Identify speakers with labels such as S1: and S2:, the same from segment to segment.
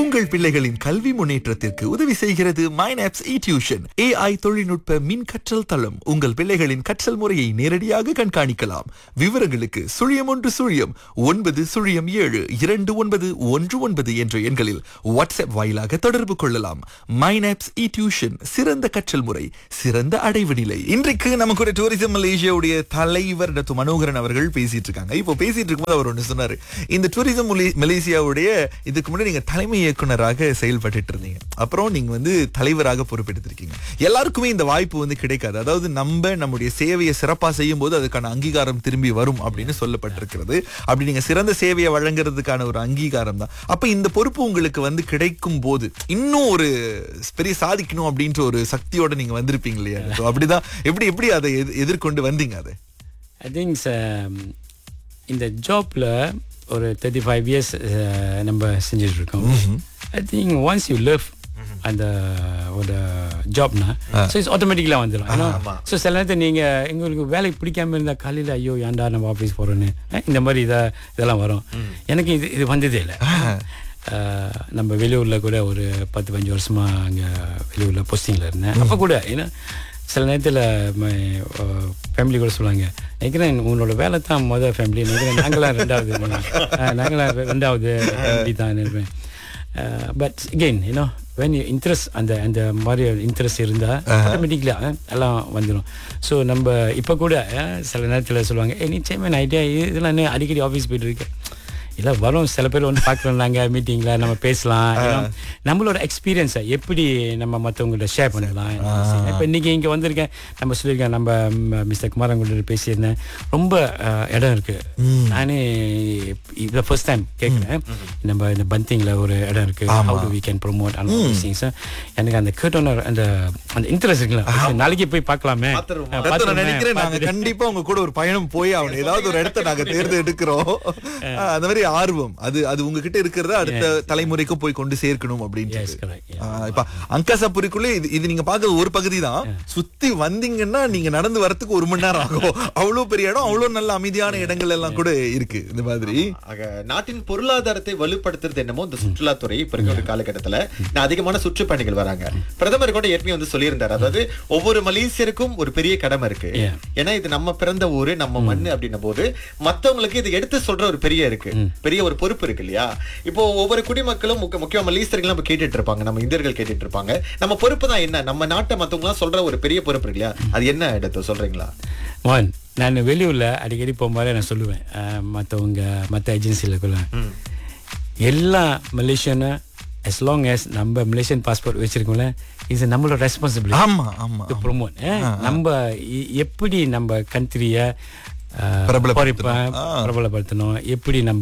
S1: உங்கள் பிள்ளைகளின் கல்வி முன்னேற்றத்திற்கு உதவி செய்கிறது மைனாப்ஸ் இ டியூஷன் ஏஐ தொழில்நுட்ப மின் கற்றல் தளம் உங்கள் பிள்ளைகளின் கற்றல் முறையை நேரடியாக கண்காணிக்கலாம் விவரங்களுக்கு சுழியம் ஒன்று சுழியம் ஒன்பது சுழியம் ஏழு இரண்டு ஒன்பது ஒன்று ஒன்பது என்ற எண்களில் வாட்ஸ்அப் வாயிலாக தொடர்பு கொள்ளலாம் மைனாப்ஸ் இ டியூஷன் சிறந்த கற்றல் முறை சிறந்த அடைவு நிலை இன்றைக்கு நம்ம கூட டூரிசம் மலேசியாவுடைய தலைவர் டாக்டர் மனோகரன் அவர்கள் பேசிட்டு இருக்காங்க இப்போ பேசிட்டு இருக்கும்போது அவர் ஒன்று சொன்னாரு இந்த டூரிசம் மலே- மலேசியாவுடைய இதுக்கு முன்னாடி நீங்க தலைமை இயக்குனராக செயல்பட்டுட்டு இருந்தீங்க அப்புறம் நீங்க வந்து தலைவராக பொறுப்பெடுத்திருக்கீங்க எல்லாருக்குமே இந்த வாய்ப்பு வந்து கிடைக்காது அதாவது நம்ம நம்முடைய சேவையை சிறப்பா செய்யும் போது அதுக்கான அங்கீகாரம் திரும்பி வரும் அப்படின்னு சொல்லப்பட்டிருக்கிறது அப்படி நீங்க சிறந்த சேவையை வழங்குறதுக்கான ஒரு அங்கீகாரம் தான் அப்ப இந்த பொறுப்பு உங்களுக்கு வந்து கிடைக்கும் போது இன்னும் ஒரு பெரிய சாதிக்கணும் அப்படின்ற ஒரு சக்தியோட நீங்க வந்திருப்பீங்க இல்லையா So அப்படிதான் எப்படி எப்படி அதை எதிர்- எதிர்கொண்டு வந்தீங்க அதை
S2: ஐ திங்க் இந்த ஜாப்பில் ஒரு தேர்ட்டி ஃபைவ் இயர்ஸ் நம்ம செஞ்சுட்டு இருக்கோம் I think once you love அந்த ஒரு ஜாப்னா ஸோ இட்ஸ் ஆட்டோமேட்டிக்கலாக வந்துடும் ஸோ சில நேரத்தில் நீங்கள் எங்களுக்கு வேலைக்கு பிடிக்காம இருந்தால் காலையில் ஐயோ ஏன்டா நம்ம ஆஃபீஸ் போகிறோன்னு இந்த மாதிரி இதை இதெல்லாம் வரும் எனக்கு இது இது வந்ததே இல்லை அஹ், நம்ம வெளியூரில் கூட ஒரு பத்து பதினஞ்சு வருஷமாக அங்கே வெளியூரில் போஸ்டிங்கில் இருந்தேன் அப்போ கூட ஏன்னா சில நேரத்தில் ஃபேமிலி கூட சொல்லுவாங்க நினைக்கிறேன் உன்னோட வேலை தான் மொதல் ஃபேமிலி நினைக்கிறேன் நாங்களாம் ரெண்டாவது அஹ், நாங்களாம் ரெ- ரெண்டாவது ஃபேமிலி தான் நினைப்பேன் but again you know when you interest அந்த அந்த மாதிரி இன்ட்ரெஸ்ட் இருந்தால் ஆட்டோமேட்டிக்கலாக எல்லாம் வந்துடும் ஸோ நம்ம இப்போ கூட அஹ், சில நேரத்தில் சொல்லுவாங்க ஏ நீ சேமன் ஐடியா இதெல்லாம் என்ன அடிக்கடி ஆஃபீஸ் போயிட்டு இருக்கு இல்லை வரும் சில பேர் வந்து பார்க்குறோம் நாங்கள் மீட்டிங்கில் நம்ம பேசலாம் you know, நம்மளோட எக்ஸ்பீரியன்ஸை எப்படி நம்ம மற்றவங்கள்ட்ட ஷேர் பண்ணலாம் இப்போ இன்றைக்கி இங்கே வந்திருக்கேன் நம்ம சொல்லியிருக்கேன் நம்ம மிஸ்டர் குமாரங்குள்ள பேசியிருந்தேன் ரொம்ப அஹ், இடம் இருக்குது நானே இப்போ ஃபர்ஸ்ட் டைம் கேட்குறேன் நம்ம இந்த பந்திங்கில் ஒரு இடம் இருக்குது how to we can promote அந்த திங்ஸ் எனக்கு அந்த கேட்டோன்னு அந்த அந்த இன்ட்ரெஸ்ட் இருக்குல்ல நாளைக்கு போய் பார்க்கலாமே அஹ்,
S1: ரத்தம் நான்
S2: பார்த்துருவேன்,
S1: நினைக்கிறேன் நாங்க
S2: பார்த்துட்டு-
S1: கண்டிப்பா உங்க கூட ஒரு பயணம் போய் அவன் ஏதாவது ஒரு இடத்த நாங்க தேர்ந்தெடுக்கிறோம் ஆஹ் அந்த மாதிரி ஆர்வம் அது அது உங்ககிட்ட இருக்கிறத அடுத்த தலைமுறைக்கும் போய் கொண்டு சேர்க்கணும்
S2: Yes,
S1: அப்படின்றது
S2: correct, yeah.
S1: ஆஹ் இப்ப அங்கசாபுரிக்குள்ள இது இது நீங்க பாக்குறது ஒரு பகுதி தான் சுத்தி வந்தீங்கன்னா நீங்க நடந்து வரதுக்கு ஒரு மணி நேரம் ஆகும் அவ்வளவு பெரிய இடம் அவ்வளவு நல்ல அமைதியான இடங்கள் எல்லாம் கூட இருக்கு இந்த மாதிரி
S3: ஆக நாட்டின் பொருளாதாரத்தை வலுப்படுத்துறது என்னமோ இந்த சுற்றுலாத்துறை இப்ப இருக்க ஒரு காலகட்டத்துல நான் அதிகமான சுற்றுப்பயணிகள் வராங்க பிரதமர் கூட ஏற்கனவே வந்து சொல்லியிருந்தாரு அதாவது ஒவ்வொரு மலேசியருக்கும் ஒரு பெரிய கடமை இருக்கு
S2: Yeah.
S3: ஏன்னா இது நம்ம பிறந்த ஊரு நம்ம மண்ணு அப்படின்ன போது மத்தவங்களுக்கு இது எடுத்து சொல்ற ஒரு பெரிய இருக்கு பெரிய ஒரு பொறுப்பு இருக்கு இல்லையா இப்போ ஒவ்வொரு குடிமக்களும் முக்க- முக்கியமா மலேசியர்கள் நம்ம கேட்டுட்டு இருப்பாங்க நம்ம இந்தியர்கள் கேட்டுட்டு இருப்பாங்க நம்ம பொறுப்பு தான் என்ன நம்ம நாட்டை மத்தவங்க எல்லாம் சொல்ற ஒரு பெரிய பொறுப்பு இருக்கு இல்லையா அது என்ன எடுத்து சொல்றீங்களா
S2: மோகன் நான் வெளியூரில் அடிக்கடி போகும்போது நான் சொல்லுவேன் மற்றவங்க மற்ற ஏஜென்சியில் கூட எல்லா மலேசியனும் as long as நம்ம மலேசியன் பாஸ்போர்ட் வச்சிருக்கோம்ல இது நம்மளோட ரெஸ்பான்சிபிலிட்டி
S1: ஆமா ஆமா
S2: டு ப்ரொமோட் நம்ம இ- எப்படி நம்ம கண்ட்ரியை
S1: பிரபலப்படுத்தணும். ஆ.
S2: பிரபலப்படுத்தணும் எப்படி நம்ம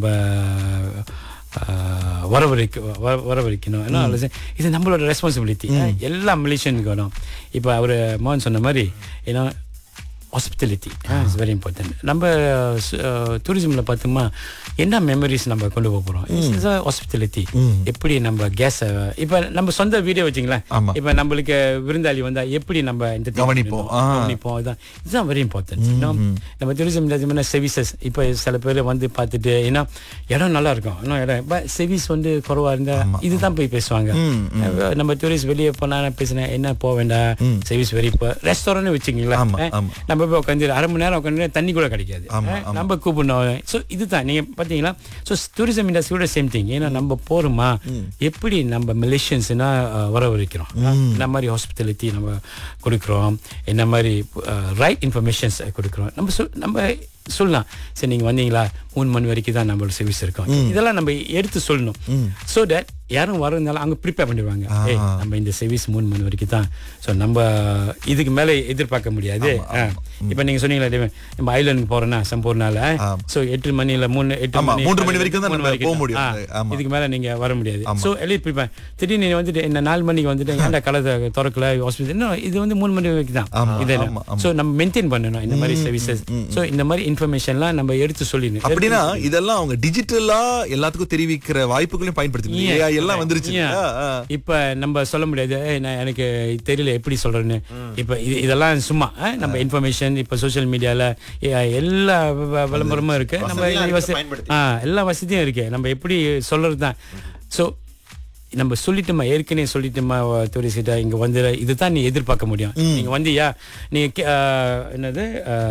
S2: அஹ், வரவழைக்க வர- வரவழைக்கணும் ஏன்னா அது- இது நம்மளோட ரெஸ்பான்சிபிலிட்டி எல்லா மலேசியனுக்கு வரும் இப்போ அவர் மோகன் சொன்ன மாதிரி ஏன்னா ஹாஸ்பிட்டாலிட்டி இட்ஸ் வெரி இம்பார்ட்டன்ட் நம்ம டூரிசமில் பார்த்தோமா என்ன மெமரிஸ் நம்ம கொண்டு போக போகிறோம் ஹாஸ்பிட்டாலிட்டி எப்படி நம்ம கேஸை இப்போ நம்ம சொந்த வீடியோ வச்சிங்களேன்
S1: ஆமா.
S2: இப்போ நம்மளுக்கு விருந்தாளி வந்தா எப்படி நம்ம இந்த
S1: கவனிப்போம். ஆ.
S2: கவனிப்போம் அதுதான் இதுதான் வெரி இம்பார்ட்டன்ட் நம்ம டூரிசம் சர்வீசஸ் இப்போ சில பேர் வந்து பார்த்துட்டு ஏன்னா இடம் நல்லா இருக்கும் இன்னும் இடம் பட் சர்வீஸ் வந்து குறவா இருந்தா இதுதான் போய் பேசுவாங்க அஹ் நம்ம டூரிஸ்ட் வெளியே போனா நான் பேசினேன் என்ன போக வேண்டாம் சர்வீஸ் வெரி ரெஸ்டாரண்ட் வச்சுக்கீங்களா
S1: ஆமா,
S2: அஹ்
S1: ஆமா.
S2: நம்ம போய் உட்காந்து அரை மணி நேரம் உட்காந்து தண்ணி கூட கிடைக்காது
S1: ஆமா,
S2: அஹ் நம்ம கூப்பிடணும் ஸோ இதுதான் நீங்க பார்த்தீங்களா ஸோ டூரிசம் இண்டஸ்ட்ரியோட சேம் திங் ஏன்னா நம்ம போறோமா எப்படி நம்ம மலேசியன்ஸ்னா வரவழைக்கிறோம் இந்த மாதிரி ஹாஸ்பிட்டாலிட்டி நம்ம கொடுக்குறோம் என்ன மாதிரி ரைட் இன்ஃபர்மேஷன்ஸ் கொடுக்குறோம் நம்ம சொல் நம்ம சொல்லலாம் சரி நீங்க வந்தீங்களா மூணு மணி வரைக்கும் தான் நம்மளோட சர்வீஸ் இருக்கும் இதெல்லாம் நம்ம எடுத்து சொல்லணும் ஸோ தட் யாரும் வரதுனால அவங்க ப்ரிப்பேர் பண்ணிடுவாங்க ஏய் நம்ம இந்த சர்வீஸ் மூணு மணி வரைக்கும் தான் ஸோ நம்ம இதுக்கு மேலே எதிர்பார்க்க முடியாது இப்போ நீங்க சொன்னீங்களா தேவன், நம்ம ஐலண்டுக்கு போறோம்னா சம்பூர்ணால ஸோ எட்டு மணில மூணு எட்டு
S1: ஆமா,
S2: மணி
S1: மூன்று மணி வரைக்கும் தான்
S2: மூணு
S1: நம்ம
S2: வரைக்கும்
S1: போக முடியும்.
S2: ஆ,
S1: ஆமா.
S2: இதுக்கு மேல நீங்க வர முடியாது ஸோ எல்லாம் ப்ரிப்பேர் திடீர்னு நீங்க வந்துட்டு என்ன நாலு மணிக்கு வந்துட்டு ஏன்டா கடை திற- திறக்கல ஹாஸ்பிட்டல் இன்னும் இது வந்து மூணு மணி வரைக்கும் தான்
S1: ஆமா,
S2: இதெல்லாம்
S1: ஆமா, ஆமா.
S2: ஸோ நம்ம மெயின்டைன் பண்ணணும் இந்த மாதிரி சர்வீசஸ் ஸோ இந்த மாதிரி இன்ஃபர்மேஷன்லாம் நம்ம எடுத்து சொல்லிடணும்
S1: அப்படின்னா இதெல்லாம் அவங்க டிஜிட்டலா எல்லாத்துக்கும் தெரிவிக்கிற வாய்ப்புகளையும் பயன்படுத்தி
S2: Yeah.
S1: AI எல்லாம் வந்துருச்சு
S2: Yeah.
S1: ஆ, ஆ.
S2: இப்ப நம்ம சொல்ல முடியாது "ஏய், நான் எனக்கு தெரியல எப்படி சொல்றேன்னு இப்ப இது- இதெல்லாம் சும்மா அஹ், நம்ம இன்ஃபர்மேஷன் இப்ப சோஷியல் மீடியால எல்லா வ- விளம்பரமும் இருக்கு நம்ம
S3: வசதியெல்லாம்
S2: வசதி-
S3: இருக்கு, பயன்படுத்தி.
S2: ஆ, எல்லா வசதியும் இருக்கு நம்ம எப்படி சொல்றது தான் ஸோ நம்ம சொல்லிட்டோமா ஏற்கனவே சொல்லிட்டோமா டூரிஸ்ட் இங்க வந்து இதுதான் நீ எதிர்பார்க்க முடியும் நீங்க வந்தியா நீங்க கே- ஆஹ், என்னது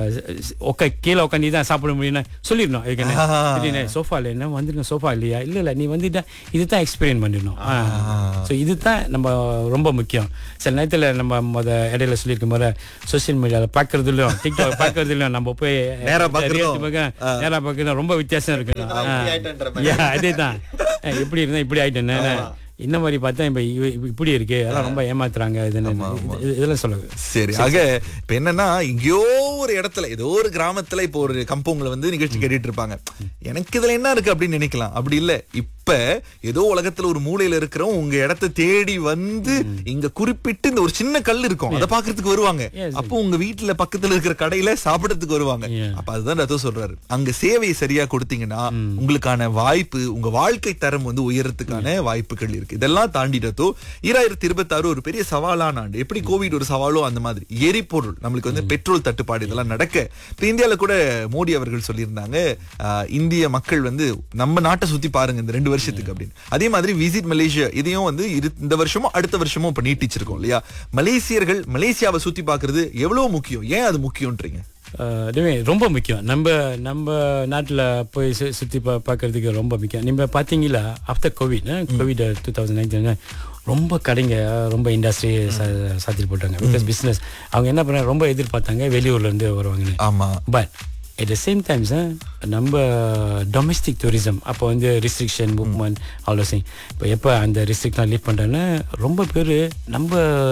S2: உக்க கீழே உட்காந்து தான் சாப்பிட முடியும்னு சொல்லிடணும் ஏற்கனவே சோஃபால என்ன வந்துருங்க சோஃபா இல்லையா இல்ல இல்ல நீ வந்துட்டா இதுதான் எக்ஸ்பீரியன்ஸ் பண்ணிடணும் ஸோ இதுதான் நம்ம ரொம்ப முக்கியம் சில நேரத்துல நம்ம முத இடையில சொல்லியிருக்க போது சோசியல் மீடியால பாக்குறதுலயும் டிக்டாக் பாக்குறதுலயும் நம்ம போய்
S1: நேரா பார்க்கறதும்.
S2: reality பார்க்க, நேரா பார்க்கறதும் ரொம்ப வித்தியாசம் இருக்கு
S3: நான் இப்படி ஆயிட்டேன்ற மாதிரி.
S2: Yeah, அதேதான் அஹ் எப்படி இருந்தா இப்படி ஆயிட்டேன்னு இந்த மாதிரி பார்த்தா இப்ப இவ- இப்ப இப்படி இருக்கு அதெல்லாம் ரொம்ப ஏமாத்துறாங்க இது என்ன- இது- இதெல்லாம் சொல்லுங்க
S1: சரி ஆக இப்ப என்னன்னா எங்கேயோ ஒரு இடத்துல ஏதோ ஒரு கிராமத்துல இப்போ ஒரு கம்பவுண்ட்ல வந்து நிகழ்ச்சி கேட்டுட்டு இருப்பாங்க எனக்கு இதுல என்ன இருக்கு அப்படின்னு நினைக்கலாம் அப்படி இல்ல இப்ப ஏதோ உலகத்துல ஒரு மூலையில இருக்கிறோம் உங்க இடத்தை தேடி வந்து இங்க குறிப்பிட்டு இந்த ஒரு சின்ன கல் இருக்கும் அதை பாக்குறதுக்கு வருவாங்க
S2: Yes.
S1: அப்போ உங்க வீட்டுல பக்கத்துல இருக்கிற கடையில சாப்பிடறதுக்கு வருவாங்க
S2: Yeah.
S1: அப்ப அதுதான் ரத்தம் சொல்றாரு அங்க சேவையை சரியா கொடுத்தீங்கன்னா உங்களுக்கான வாய்ப்பு உங்க வாழ்க்கை தரம் வந்து உயரத்துக்கான வாய்ப்புகள் இருக்கு இதெல்லாம் தாண்டிட்டதோ ஈராயிரத்தி இருபத்தி ஆறு ஒரு பெரிய சவாலான ஆண்டு எப்படி கோவிட் ஒரு சவாலோ அந்த மாதிரி எரிபொருள் நம்மளுக்கு வந்து பெட்ரோல் தட்டுப்பாடு இதெல்லாம் நடக்க இப்ப இந்தியால கூட மோடி அவர்கள் சொல்லியிருந்தாங்க ஆஹ், இந்திய மக்கள் வந்து நம்ம நாட்டை சுத்தி பாருங்க இந்த ரெண்டு வருஷத்துக்கு அப்படின்னு அதே மாதிரி விசிட் மலேசியா இதையும் வந்து இரு- இந்த வருஷமும் அடுத்த வருஷமும் இப்ப நீட்டிச்சிருக்கோம் இல்லையா மலேசியர்கள் மலேசியாவை சுத்தி பார்க்கிறது எவ்வளவு முக்கியம் ஏன் அது முக்கியம்ன்றீங்க
S2: அஹ் அதுவே ரொம்ப முக்கியம் நம்ம நம்ம நாட்டில் போய் சு சுற்றி பா பார்க்கறதுக்கு ரொம்ப முக்கியம் நீங்கள் பார்த்தீங்களா after COVID COVID two thousand nineteen ரொம்ப கடைங்க ரொம்ப இண்டஸ்ட்ரி சாத்திட்டு போட்டாங்க பிகாஸ் பிஸ்னஸ் அவங்க என்ன பண்ணாங்க ரொம்ப எதிர்பார்த்தாங்க வெளியூர்லேருந்து வருவாங்கன்னு
S1: ஆமா
S2: but at the same times நம்ம டொமஸ்டிக் டூரிசம் அப்போ வந்து ரிஸ்ட்ரிக்ஷன் மூவ்மெண்ட் அவ்வளோ சிங் இப்போ எப்போ அந்த ரெஸ்ட்ரிக்ட்லாம் லீவ் பண்ணுறேன்னா ரொம்ப பேர் நம்ம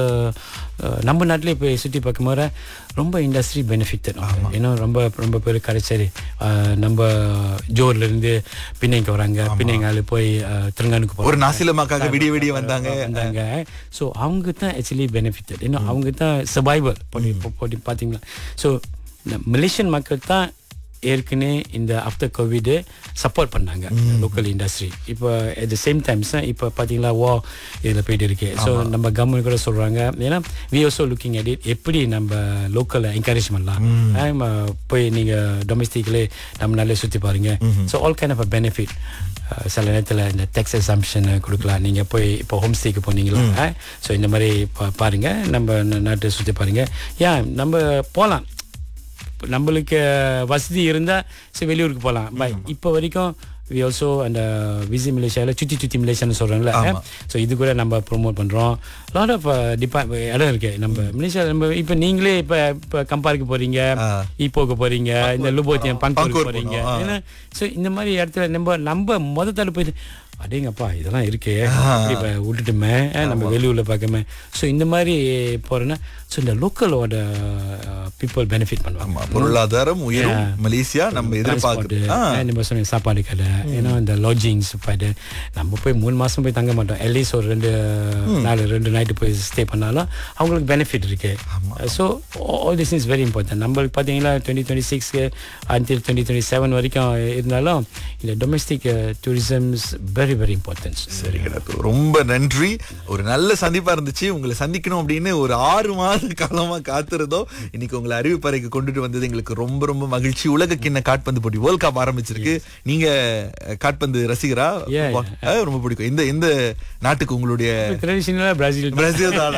S2: அஹ், நம்ம நாட்டிலே போய் சுற்றி பார்க்கும் போது ரொம்ப இண்டஸ்ட்ரி பெனிஃபிட் ஏன்னா ரொம்ப ரொம்ப பேர் கிடைச்சாரு நம்ம ஜோர்லேருந்து பின்னைக்கு வராங்க பின்னைங்கால போய் அஹ், திருங்கானுக்கு
S1: ஒரு நாசிலமாக்காக விடிய விடிய வந்தாங்க
S2: வந்தாங்க ஸோ அவங்க தான் ஆக்சுவலி பெனிஃபிட்டட் இன்னும் அவங்க தான் சர்வைவர் போட்டி போட்டி பார்த்தீங்களா ஸோ இந்த மலேசியன் மக்கள் தான் ஏற்கனவே இந்த ஆஃப்டர் கோவிட் சப்போர்ட் பண்ணாங்க லோக்கல் இண்டஸ்ட்ரி இப்போ அட் த சேம் டைம்ஸ் இப்போ பார்த்தீங்களா வா இதில் போயிட்டு இருக்கு ஸோ நம்ம கவர்மெண்ட் கூட சொல்கிறாங்க ஏன்னா we also looking at it எப்படி நம்ம லோக்கலை என்கரேஜ் பண்ணலாம் ஆமா, போய் நீங்கள் டொமஸ்டிக்லே நம்ம நல்லா சுற்றி பாருங்க so all kind of a benefit சில நேரத்தில் இந்த டெக்ஸ் எக்ஸாம்ஷன் கொடுக்கலாம் நீங்கள் போய் இப்போ ஹோம் ஸ்டேக்கு போனீங்களா ஸோ இந்த மாதிரி பா பாருங்க நம்ம நா- நாட்டை சுற்றி பாருங்க ஏன் நம்ம போகலாம் நம்மளுக்கு வசதி இருந்தால் சரி வெளியூருக்கு போகலாம் பட் இப்போ வரைக்கும் வி ஆல்சோ அந்த விசி மலேசியாவில் சுற்றி சுற்றி மலேசியான்னு சொல்கிறோம்ல ஸோ இது கூட நம்ம ப்ரோமோட் பண்ணுறோம் லாட் ஆஃப் டிபார்ட் இடம் இருக்கு நம்ம மலேசியா நம்ம இப்போ நீங்களே இப்போ இப்போ கம்பாருக்கு போகிறீங்க ஈப்போக்கு போகிறீங்க இந்த லுபோத்தியம் பங்கூருக்கு
S1: பங்கூர்
S2: போகிறீங்க
S1: போகணும், ஆ.
S2: ஏன்னா ஸோ இந்த மாதிரி இடத்துல நம்ம நம்ம முத தடவை போயிட்டு அடேங்கப்பா இதெல்லாம் இருக்கே இப்படி இப்ப விட்டுட்டுமே நம்ம வெளியூர்ல பார்க்கமே ஸோ இந்த மாதிரி போறேன்னா ஸோ இந்த லோக்கலோட பீப்புள் பெனிஃபிட் பண்ணுவாங்க
S1: ஆமா பொருளாதாரம் உயரும் மலேசியா நம்ம எதிர்பார்க்குறது ஆ,
S2: Transport, நம்ம சொன்ன சாப்பாடு கடை ஏன்னா இந்த லாட்ஜிங் சாப்பாடு நம்ம போய் மூணு மாசம் போய் தங்க மாட்டோம் அட்லீஸ்ட் ஒரு ரெண்டு நாலு ரெண்டு நைட்டு போய் ஸ்டே பண்ணாலும் அவங்களுக்கு பெனிஃபிட் இருக்கு so all this is very important நம்மளுக்கு பார்த்தீங்கன்னா டுவெண்ட்டி டுவெண்ட்டி சிக்ஸ்க்கு அன்டில் டுவெண்ட்டி டுவெண்ட்டி செவன் வரைக்கும் இருந்தாலும் இந்த domestic tourisms very very importance
S1: சரி கிடக்கு ரொம்ப நன்றி ஒரு நல்ல சந்திப்பா இருந்துச்சு உங்களை சந்திக்கணும் அப்படின்னு ஒரு ஆறு மாத காலமா காத்திருந்தோம் இன்னைக்கு உங்களை அறிவிப்பறைக்கு கொண்டுட்டு வந்தது எங்களுக்கு ரொம்ப ரொம்ப மகிழ்ச்சி உலக கிண்ண காட்பந்து போட்டி வேர்ல்ட் கப் ஆரம்பிச்சிருக்கு நீங்க அஹ், காட்பந்து ரசிகரா
S2: Yeah,
S1: வா- அஹ், ரொம்ப பிடிக்கும் எந்த எந்த நாட்டுக்கு உங்களுடைய
S2: ட்ரெடிஷனலாக பிரேசில்
S1: பிரேசில் தானா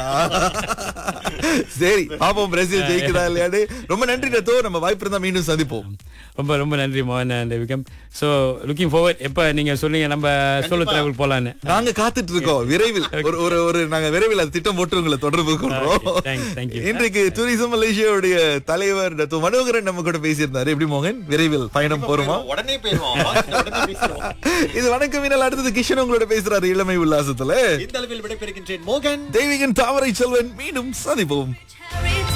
S1: சரி பாப்போம் பிரேசில் ஜெயிக்குதா இல்லையாடு ரொம்ப நன்றி டத்தோ நம்ம வாய்ப்பு இருந்தா மீண்டும் சந்திப்போம்
S2: ரொம்ப ரொம்ப நன்றி மோகன் and welcome so looking forward எப்போ நீங்க சொன்னீங்க நம்ம சோலோ டிராவல் போகலான்னு
S1: நாங்க காத்துட்டு இருக்கோம் விரைவில் ஒரு ஒரு ஒரு நாங்க விரைவில் அது திட்டம் போட்டு உங்களை தொடர்பு கொள்றோம்
S2: Okay, thanks, thank you.
S1: இன்றைக்கு டூரிசம் மலேசியாவுடைய தலைவர் டத்து மனோகரன் நம்ம கூட பேசியிருந்தாரு எப்படி மோகன் விரைவில் பயணம் போறோமா
S3: உடனே போயிருவோம் உடனே பேசுறோம்
S1: இது வணக்கம் மீனல் அடுத்தது கிஷன் உங்களோட பேசுறாரு இளமை உல்லாசத்துல
S3: இந்த அளவில் விடைபெறுகின்றேன் மோகன்
S1: தெய்வீகன் தாமரை செல்வன் மீண்டும் சந்திப்போம்